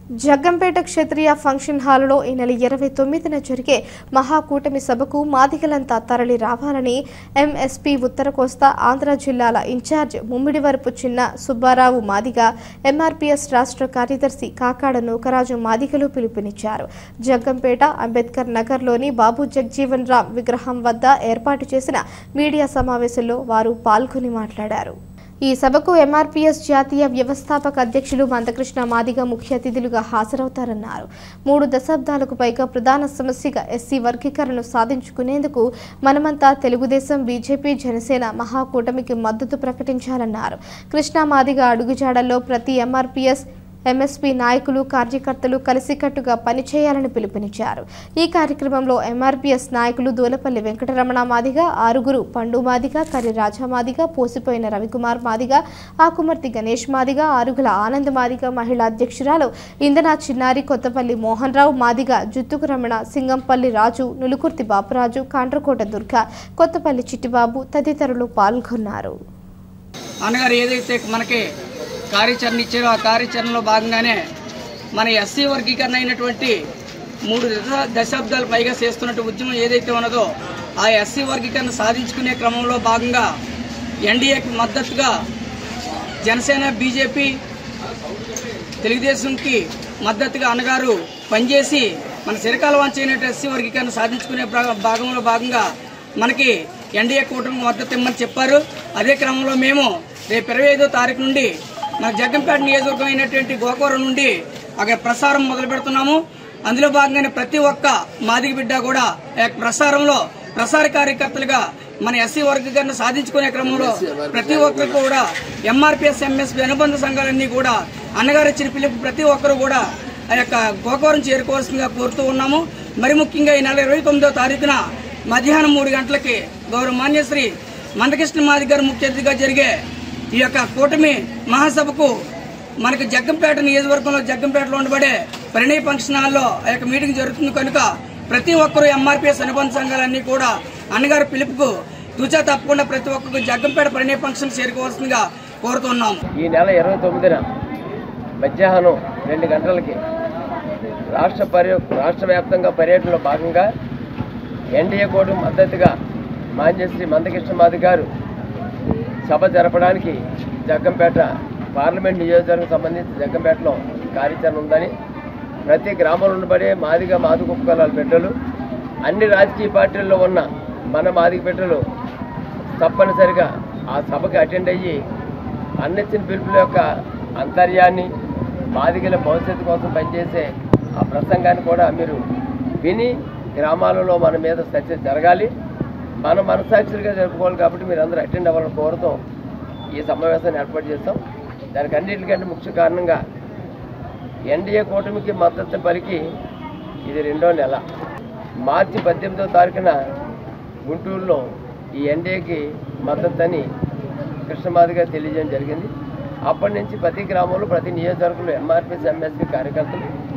జగ్గంపేట క్షత్రియ function హాలులో ఈ నెల ఇరవై తొమ్మిదిన జరిగే మహాకూటమి సభకు మాదిగలంతా తరలి రావాలని ఎంఎస్పీ ఉత్తర కోస్తా ఆంధ్ర జిల్లాల ఇన్ఛార్జ్ ముమ్మిడివరపు చిన్న సుబ్బారావు మాదిగ ఎంఆర్పీఎస్ రాష్ట్ర కార్యదర్శి కాకాడ నూకరాజు మాదిగలు పిలుపునిచ్చారు జగ్గంపేట అంబేద్కర్ నగర్లోని బాబు జగ్జీవన్ రామ్ విగ్రహం వద్ద ఏర్పాటు చేసిన మీడియా సమావేశంలో వారు పాల్గొని మాట్లాడారు ఈ సభకు ఎంఆర్పీఎస్ జాతీయ వ్యవస్థాపక అధ్యక్షులు మందకృష్ణ మాదిగ ముఖ్య అతిథులుగా హాజరవుతారన్నారు మూడు దశాబ్దాలకు పైగా ప్రధాన సమస్యగా ఎస్సీ వర్గీకరణను సాధించుకునేందుకు మనమంతా తెలుగుదేశం బీజేపీ జనసేన మహాకూటమికి మద్దతు ప్రకటించాలన్నారు కృష్ణా మాదిగ అడుగుజాడల్లో ప్రతి ఎంఆర్పీఎస్ ఎంఎస్పీ నాయకులు కార్యకర్తలు కలిసికట్టుగా పనిచేయాలని పిలుపునిచ్చారు ఈ కార్యక్రమంలో ఎంఆర్పీఎస్ నాయకులు దూలపల్లి వెంకటరమణ మాదిగ ఆరుగురు పండు మాదిగ కరి రాజా మాదిగ పోసిపోయిన రవికుమార్ మాదిగ ఆకుమర్తి గణేష్ మాదిగ ఆరుగుల ఆనంద్ మాదిగ మహిళా అధ్యక్షురాలు ఇందనా చిన్నారి కొత్తపల్లి మోహన్ రావు మాదిగ జుత్తుకు రమణ సింగంపల్లి రాజు నులుకుర్తి బాపురాజు కాండ్రకోట దుర్గ కొత్తపల్లి చిట్టిబాబు తదితరులు పాల్గొన్నారు అన్నగారు ఏదైతే మనకి కార్యాచరణ ఇచ్చారో ఆ కార్యాచరణలో భాగంగానే మన ఎస్సీ వర్గీకరణ అయినటువంటి మూడు దశ దశాబ్దాలు పైగా చేస్తున్నట్టు ఉద్యమం ఏదైతే ఉన్నదో ఆ ఎస్సీ వర్గీకరణ సాధించుకునే క్రమంలో భాగంగా ఎన్డీఏకి మద్దతుగా జనసేన బీజేపీ తెలుగుదేశంకి మద్దతుగా అన్నగారు పనిచేసి మన చిరకాల వంచైనట్టు ఎస్సీ వర్గీకరణ సాధించుకునే భా- భాగంలో భాగంగా మనకి ఎన్డీఏ కూటమి మద్దతు ఇమ్మని చెప్పారు అదే క్రమంలో మేము రేపు ఇరవై ఐదో తారీఖు నుండి మన జగ్గంపేట నియోజకవర్గం అయినటువంటి గోకవరం నుండి అక్కడ ప్రసారం మొదలు పెడుతున్నాము అందులో భాగంగానే ప్రతి ఒక్క మాదిగ బిడ్డ కూడా ఆ యొక్క ప్రసారంలో ప్రసార కార్యకర్తలుగా మన ఎస్సీ వర్గీకరణ సాధించుకునే క్రమంలో ప్రతి ఒక్కరు కూడా ఎంఆర్పిఎస్ ఎంఎస్పీ అనుబంధ సంఘాలన్నీ కూడా అన్నగారు ఇచ్చిన పిలుపు ప్రతి ఒక్కరు కూడా ఆ యొక్క గోకవరం చేరుకోవాల్సిందిగా కోరుతూ ఉన్నాము మరి ముఖ్యంగా ఈ నెల ఇరవై తొమ్మిదో తారీఖున మధ్యాహ్నం మూడు గంటలకి గౌరవ మాన్యశ్రీ మందకృష్ణ మాది గారు ముఖ్య అతిథిగా జరిగే ఈ యొక్క కూటమి మహాసభకు మనకి జగ్గంపేట నియోజకవర్గంలో జగ్గంపేటలో ఉండబడే పరిణయ ఫంక్షన్ హాల్లో ఆ యొక్క మీటింగ్ జరుగుతుంది కనుక ప్రతి ఒక్కరూ ఎంఆర్పీఎస్ అనుబంధ సంఘాలన్నీ కూడా అన్నగారి పిలుపుకు తుచా తప్పకుండా ప్రతి ఒక్కరు జగ్గంపేట పరిణయ ఫంక్షన్ చేరుకోవాల్సిందిగా కోరుతున్నాం ఈ నెల ఇరవై తొమ్మిదిన మధ్యాహ్నం రెండు గంటలకి రాష్ట్ర పర్య రాష్ట్ర వ్యాప్తంగా పర్యటనలో భాగంగా ఎన్డీఏ కోర్టు మద్దతుగా మాన్యశ్రీ మందకృష్ణ మాది గారు సభ జరపడానికి జగ్గంపేట పార్లమెంట్ నియోజకవర్గం సంబంధించి జగ్గంపేటలో కార్యాచరణ ఉందని ప్రతి గ్రామంలో ఉండబడే మాదిగా మాది కుప్పకలాల బిడ్డలు అన్ని రాజకీయ పార్టీల్లో ఉన్న మన మాదిగ బిడ్డలు తప్పనిసరిగా ఆ సభకి అటెండ్ అయ్యి అన్నిచ్చిన పిలుపుల యొక్క అంతర్యాన్ని మాదిగల భవిష్యత్తు కోసం పనిచేసే ఆ ప్రసంగాన్ని కూడా మీరు విని గ్రామాలలో మన మీద చర్చ జరగాలి మన మనసాక్షులుగా జరుపుకోవాలి కాబట్టి మీరు అందరూ అటెండ్ అవ్వాలని కోరుతాం ఈ సమావేశాన్ని ఏర్పాటు చేస్తాం దానికి అన్నిటికంటే ముఖ్య కారణంగా ఎన్డీఏ కూటమికి మద్దతు పలికి ఇది రెండో నెల మార్చి పద్దెనిమిదో తారీఖున గుంటూరులో ఈ ఎన్డీఏకి మద్దతు అని కృష్ణమాదిగా తెలియజేయడం జరిగింది అప్పటి నుంచి ప్రతి గ్రామంలో ప్రతి నియోజకవర్గంలో ఎంఆర్పీఎస్ ఎంఎస్పీ కార్యకర్తలు